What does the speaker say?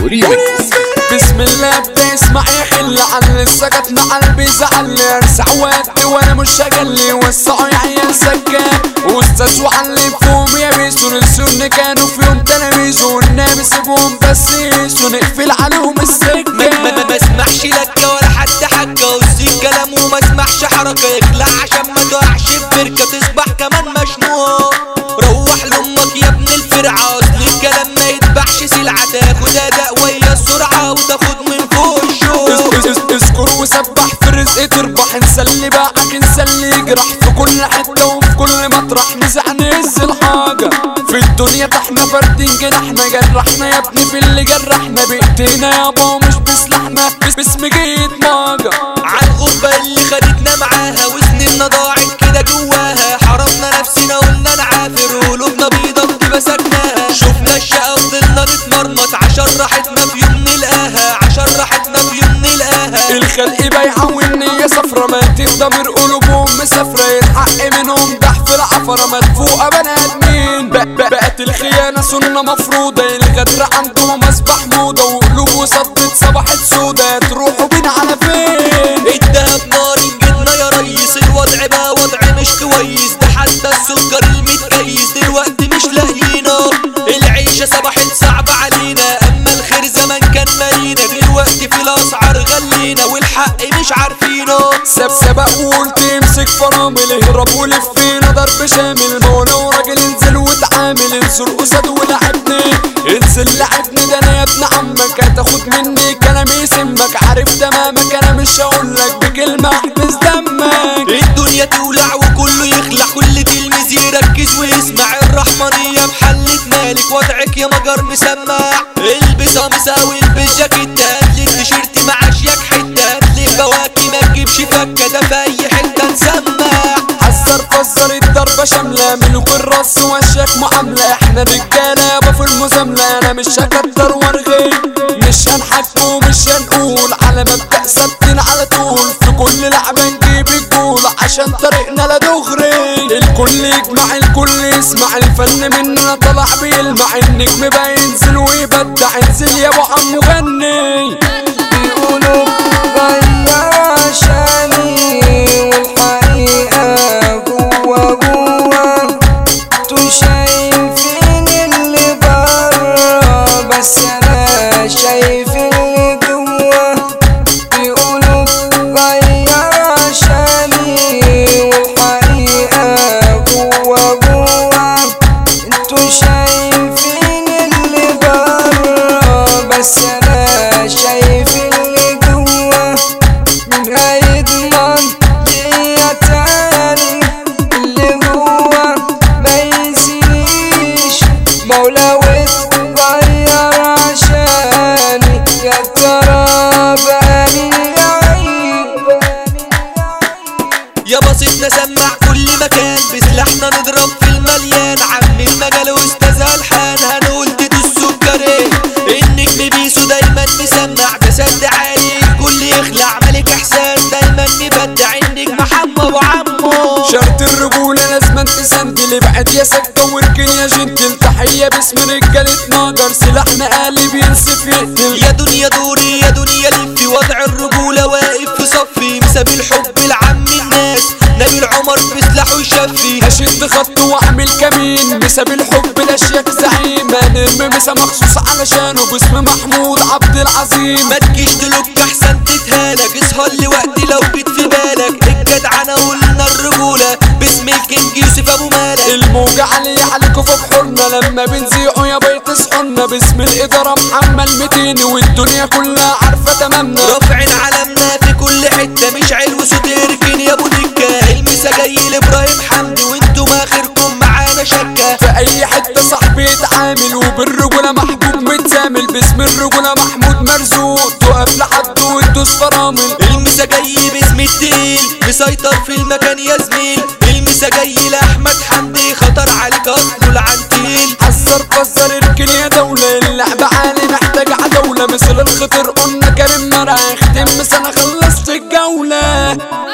ريمكس بسم الله بتسمع يا خل عن السكت مع قلبي زعل ارسع وقت وانا مش هجلي وسعوا يا عيال سكان واستاذ وعلم فيهم يا بيسو السن كانوا في يوم تلاميذ والنبي سيبهم بس يسوا نقفل عليهم ما, ما, السكه ما, ما اسمعش لكة ولا حتى حكة وسيب كلامه وما اسمعش حركة يخلع عشان ما تقعش في بركة تصبح كمان مشموع روح لامك يا ابن الفرعة اصل الكلام ما يتباعش سلعة تاخد اداء ويا السرعة وتاخد من فوق الشوق اس- اس- اذكر وسبح في الرزق تربح نسلي باعك نسلي جرح في كل حتة وفي كل مطرح نزع نهز الحاجة في الدنيا طحنا فردين جناحنا جرحنا يا ابني في اللي جرحنا بايدينا يابا ومش بسلاحنا بس باسم جيت ماجا عالغربة اللي خدتنا معاها وسنيننا ضاعت كده جواها حرمنا نفسنا قلنا نعافر وقلوبنا بيضة بتبقى سكناها شفنا الشقة فضلنا نتمرمط عشان راحتنا في يوم نلقاها عشان راحتنا في يوم نلقاها الخلق بايعة والنية صفرة مات الضمير قلوبهم مسافرة الحق منهم دحف العفرة مدفوقة بني ادمين ب- ب- بقت الخيانة سنة مفروضة الغدر عندهم اصبح موضة وقلوب صدت صبحت سودا تروحوا بينا على فين الدهب نار جبنا يا ريس الوضع بقى وضع مش كويس ده حتى السكر المتكيس دلوقتي مش لاقيينه العيشة صبحت صعبة علينا اما الخير زمان كان مالينا دلوقتي في الاسعار غلينا والحق مش عارفينه سب سبق وقلت امسك فرامل اهرب ولف فينا ضرب شامل مولا وراجل انزل واتعامل انزل قصاد ولعبني انزل لعبني ده انا يا ابن عمك هتاخد مني كلامي يسمك عارف تمامك انا مش هقولك بكلمة احبس دمك الدنيا تولع وكله يخلع كل تلميذ يركز ويسمع الرحمنية بحلة مالك وضعك يا مجر مسمع البس قميص او البس جاكيت هاتلي التيشيرت مع اشياك حتة هاتلي بواكي ما تجيبش فكة ده في اي حتة نسمع حذر فزر الضربة شاملة ملوك الراس وشك معاملة احنا رجالة يابا في المزاملة انا مش هكتر وارغي مش هنحك ومش هنقول على مبدأ ثابتين على طول في كل لعبة نجيب الجول عشان طريقنا لا دغري الكل يجمع الكل يسمع الفن مننا طلع بيلمع النجم بقى ينزل ويبدع انزل يا ابو عم غني بيقولوا غير عشاني والحقيقة جوا جوا انتوا شايفين اللي برا بس انا شايف اللي جوا بيقولوا غير عشاني والحقيقة جوا جوا انتوا شايفين اللي برا بس انا شايف اللي جوا من هيضمن ليا تاني اللي جوا ما ينسينيش مولا واتغير عشاني يا ترى بقى مين يعيب يا بسيطنا سمع كل مكان بسلاحنا نضرب في المليان عم المجال واستاذ الحان هنقول تيتو السكري النجم بيسو دايما مسمع ده سد عالي الكل يخلع ملك احسان دايما مبدع النجم محمد ابو عمو شرط الرجولة لازم تسندل ابعد يا سكة واركن يا جنتل تحية باسم رجالة ناجر سلاحنا قالب ينسف يقتل يا دنيا دوري يا دنيا لفي وضع الرجولة واقف في صفي مساب الحب العم الناس نبيل عمر بسلاحه يشفي اشد خط واعمل كمين بسبب الحب الاشياك زعيم انم مسا مخصوص علشانه باسم محمود عبد العظيم ما تجيش تلوك احسن تتهالك اسهر لوقت لو جيت في بالك الجدعنة قلنا الرجولة باسم الكينج يوسف ابو مالك الموجة علي عليكوا في بحورنا لما بنزيقوا يا بيت صحنا باسم الإدارة محمل 200 والدنيا كلها عارفة تمامنا رافعين علمنا في كل حتة مش عيل وصوت يركن يا ابو دكة المسا جاي لابراهيم حمدي وانتم اخركم معانا شكة في أي حتة صاحبي يتعامل وبالرجولة محبوب متسامل باسم الرجولة محمود مرزوق تقف لحد وتدوس فرامل المسا جاي باسم التقيل مسيطر في المكان يا زميل المسا جاي لاحمد حمدي خطر عليك اصله العنتيل حذر فزر اركن يا دولة اللعبة عالي محتاج عدولة مثل الخطر قلنا كريم مرة اختم سنة خلصت الجولة